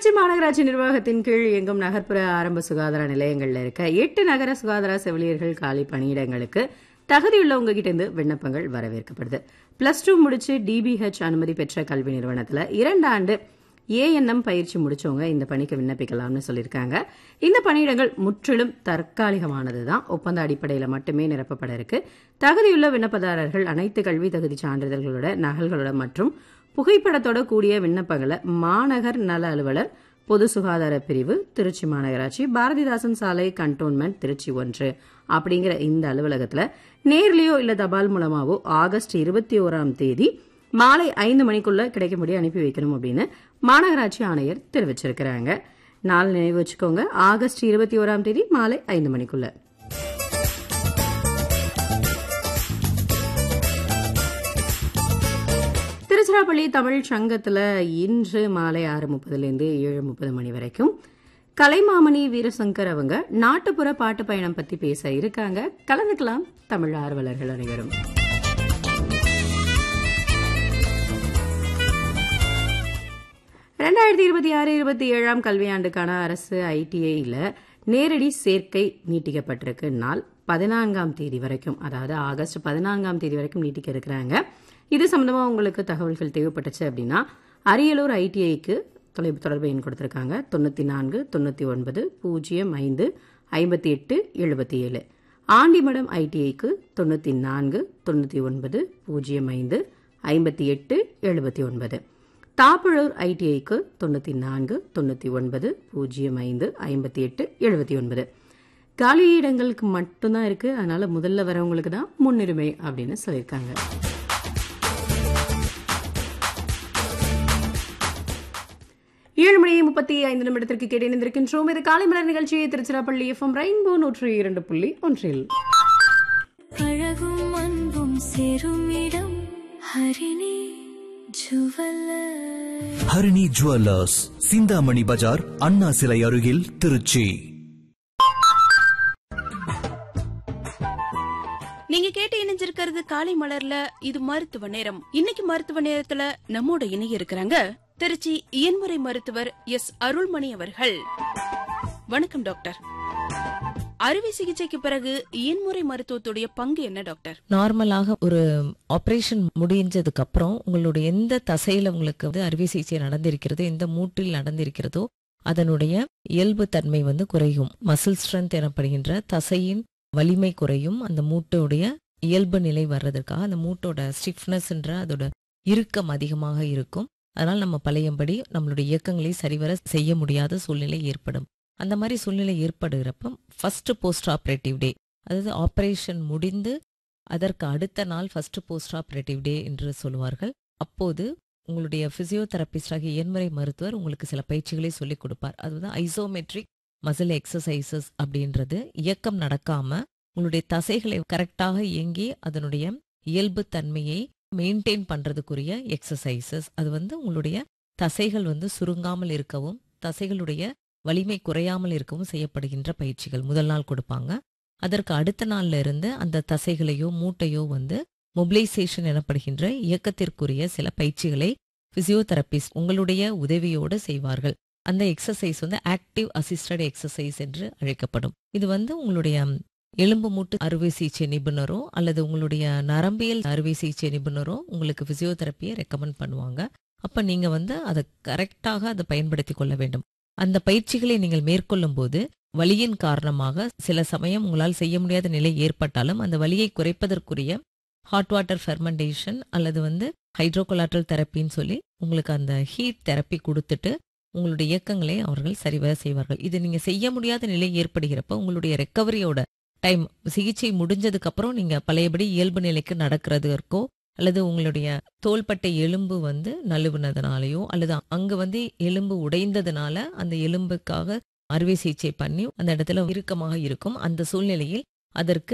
திருச்சி மாநகராட்சி நிர்வாகத்தின் கீழ் இயங்கும் நகர்ப்புற ஆரம்ப சுகாதார நிலையங்கள்ல இருக்க எட்டு நகர சுகாதார செவிலியர்கள் காலி பணியிடங்களுக்கு தகுதியுள்ளவங்க கிட்ட இருந்து விண்ணப்பங்கள் வரவேற்கப்படுது பிளஸ் டூ முடிச்சு டிபிஹெச் அனுமதி பெற்ற கல்வி நிறுவனத்துல இரண்டு ஆண்டு ஏஎன்எம் பயிற்சி முடிச்சவங்க இந்த பணிக்கு விண்ணப்பிக்கலாம்னு சொல்லியிருக்காங்க இந்த பணியிடங்கள் முற்றிலும் தற்காலிகமானது தான் ஒப்பந்த அடிப்படையில் மட்டுமே நிரப்பப்பட இருக்கு தகுதியுள்ள விண்ணப்பதாரர்கள் அனைத்து கல்வி தகுதி சான்றிதழ்களோட நகல்களோட மற்றும் புகைப்படத்தோட கூடிய விண்ணப்பங்களை மாநகர் நல அலுவலர் பொது சுகாதார பிரிவு திருச்சி மாநகராட்சி பாரதிதாசன் சாலை கண்டோன்மெண்ட் திருச்சி ஒன்று அப்படிங்கிற இந்த அலுவலகத்துல நேர்லயோ இல்ல தபால் மூலமாவோ ஆகஸ்ட் இருபத்தி ஓராம் தேதி மாலை ஐந்து மணிக்குள்ள கிடைக்கும்படி அனுப்பி வைக்கணும் அப்படின்னு மாநகராட்சி ஆணையர் தெரிவிச்சிருக்கிறாங்க நாள் நினைவு வச்சுக்கோங்க ஆகஸ்ட் இருபத்தி ஓராம் தேதி மாலை ஐந்து மணிக்குள்ள திருச்சிராப்பள்ளி தமிழ் சங்கத்துல இன்று மாலை ஆறு முப்பதுலேருந்து ஏழு முப்பது மணி வரைக்கும் கலைமாமணி வீரசங்கர் அவங்க நாட்டுப்புற பாட்டு பயணம் பத்தி பேச இருக்காங்க கலந்துக்கலாம் தமிழ் ஆர்வலர்கள் அனைவரும் ரெண்டாயிரத்தி இருபத்தி ஆறு இருபத்தி ஏழாம் கல்வியாண்டுக்கான அரசு ஐடிஐல நேரடி சேர்க்கை நீட்டிக்கப்பட்டிருக்கு நாள் பதினான்காம் தேதி வரைக்கும் அதாவது ஆகஸ்ட் பதினான்காம் தேதி வரைக்கும் நீட்டிக்க இருக்கிறாங்க இது சம்பந்தமா உங்களுக்கு தகவல்கள் தேவைப்பட்டுச்சு அப்படின்னா அரியலூர் ஐடிஐக்கு தொலைவு தொடர்பு எண் கொடுத்திருக்காங்க தொண்ணூத்தி நான்கு தொண்ணூத்தி ஒன்பது பூஜ்ஜியம் ஐந்து ஐம்பத்தி எட்டு எழுபத்தி ஏழு ஆண்டிமடம் ஐடிஐக்கு தொண்ணூத்தி நான்கு தொண்ணூத்தி ஒன்பது பூஜ்ஜியம் ஐந்து ஐம்பத்தி எட்டு எழுபத்தி ஒன்பது தாப்பழூர் ஐடிஐக்கு தொண்ணூத்தி நான்கு தொண்ணூத்தி ஒன்பது பூஜ்ஜியம் ஐந்து ஐம்பத்தி எட்டு எழுபத்தி ஒன்பது காலியிடங்களுக்கு மட்டும்தான் இருக்கு அதனால முதல்ல வரவங்களுக்கு தான் முன்னுரிமை அப்படின்னு சொல்லியிருக்காங்க ஏழு மணி முப்பத்தி ஐந்து நிமிடத்திற்கு கேட்டு இணைந்திருக்கின்றோம் இது காலை மலர் நிகழ்ச்சியை திருச்சிராப்பள்ளி எஃப்எம் ரெயின்போ நூற்றி இரண்டு புள்ளி ஒன்றில் அழகும் அன்பும் சேரும் இடம் ஹரிணி ஜுவல்லர் ஹரிணி ஜுவல்லர்ஸ் சிந்தாமணி பஜார் அண்ணா சிலை அருகில் திருச்சி நீங்க கேட்டு இணைஞ்சிருக்கிறது காலை மலர்ல இது மருத்துவ நேரம் இன்னைக்கு மருத்துவ நேரத்துல நம்மோட இணைய இருக்கிறாங்க திருச்சி இயன்முறை மருத்துவர் எஸ் அருள்மணி அவர்கள் வணக்கம் டாக்டர் அறுவை சிகிச்சைக்கு பிறகு இயன்முறை மருத்துவத்துடைய பங்கு என்ன டாக்டர் நார்மலாக ஒரு ஆபரேஷன் முடிஞ்சதுக்கு அப்புறம் உங்களுடைய எந்த தசையில உங்களுக்கு வந்து அறுவை சிகிச்சை நடந்திருக்கிறதோ எந்த மூட்டில் நடந்திருக்கிறதோ அதனுடைய இயல்பு தன்மை வந்து குறையும் மசில் ஸ்ட்ரென்த் எனப்படுகின்ற தசையின் வலிமை குறையும் அந்த மூட்டோடைய இயல்பு நிலை வர்றதுக்காக அந்த மூட்டோட ஸ்டிஃப்னஸ்ன்ற அதோட இறுக்கம் அதிகமாக இருக்கும் அதனால் நம்ம பழையபடி நம்மளுடைய இயக்கங்களை சரிவர செய்ய முடியாத சூழ்நிலை ஏற்படும் அந்த மாதிரி சூழ்நிலை ஏற்படுகிறப்ப ஃபர்ஸ்ட் போஸ்ட் ஆப்ரேட்டிவ் டே அதாவது ஆபரேஷன் முடிந்து அதற்கு அடுத்த நாள் ஃபர்ஸ்ட் போஸ்ட் ஆப்ரேட்டிவ் டே என்று சொல்லுவார்கள் அப்போது உங்களுடைய பிசியோதெரபிஸ்டாக இயன்முறை மருத்துவர் உங்களுக்கு சில பயிற்சிகளை சொல்லிக் கொடுப்பார் அது வந்து ஐசோமெட்ரிக் மசில் எக்ஸசைசஸ் அப்படின்றது இயக்கம் நடக்காம உங்களுடைய தசைகளை கரெக்டாக இயங்கி அதனுடைய இயல்பு தன்மையை மெயின்டைன் பண்றதுக்குரிய எக்ஸசைசஸ் அது வந்து உங்களுடைய தசைகள் வந்து சுருங்காமல் இருக்கவும் தசைகளுடைய வலிமை குறையாமல் இருக்கவும் செய்யப்படுகின்ற பயிற்சிகள் முதல் நாள் கொடுப்பாங்க அதற்கு அடுத்த நாள்ல இருந்து அந்த தசைகளையோ மூட்டையோ வந்து மொபிலைசேஷன் எனப்படுகின்ற இயக்கத்திற்குரிய சில பயிற்சிகளை பிசியோதெரபிஸ்ட் உங்களுடைய உதவியோடு செய்வார்கள் அந்த எக்ஸசைஸ் வந்து ஆக்டிவ் அசிஸ்டட் எக்ஸசைஸ் என்று அழைக்கப்படும் இது வந்து உங்களுடைய எலும்பு மூட்டு அறுவை சிகிச்சை நிபுணரோ அல்லது உங்களுடைய நரம்பியல் அறுவை சிகிச்சை நிபுணரோ உங்களுக்கு பிசியோதெரப்பியை ரெக்கமெண்ட் பண்ணுவாங்க அப்ப நீங்க வந்து அதை கரெக்டாக அதை பயன்படுத்தி கொள்ள வேண்டும் அந்த பயிற்சிகளை நீங்கள் மேற்கொள்ளும் போது வலியின் காரணமாக சில சமயம் உங்களால் செய்ய முடியாத நிலை ஏற்பட்டாலும் அந்த வலியை குறைப்பதற்குரிய ஹாட் வாட்டர் ஃபெர்மெண்டேஷன் அல்லது வந்து ஹைட்ரோகொலாட்ரல் தெரப்பின்னு சொல்லி உங்களுக்கு அந்த ஹீட் தெரப்பி கொடுத்துட்டு உங்களுடைய இயக்கங்களை அவர்கள் சரிவர செய்வார்கள் இது நீங்க செய்ய முடியாத நிலை ஏற்படுகிறப்ப உங்களுடைய ரெக்கவரியோட டைம் சிகிச்சை முடிஞ்சதுக்கு அப்புறம் நீங்க பழையபடி இயல்பு நிலைக்கு நடக்கிறதுக்கோ அல்லது உங்களுடைய தோள்பட்டை எலும்பு வந்து நழுவுனதுனாலயோ அல்லது அங்க வந்து எலும்பு உடைந்ததுனால அந்த எலும்புக்காக அறுவை சிகிச்சை பண்ணி அந்த இடத்துல இறுக்கமாக இருக்கும் அந்த சூழ்நிலையில் அதற்கு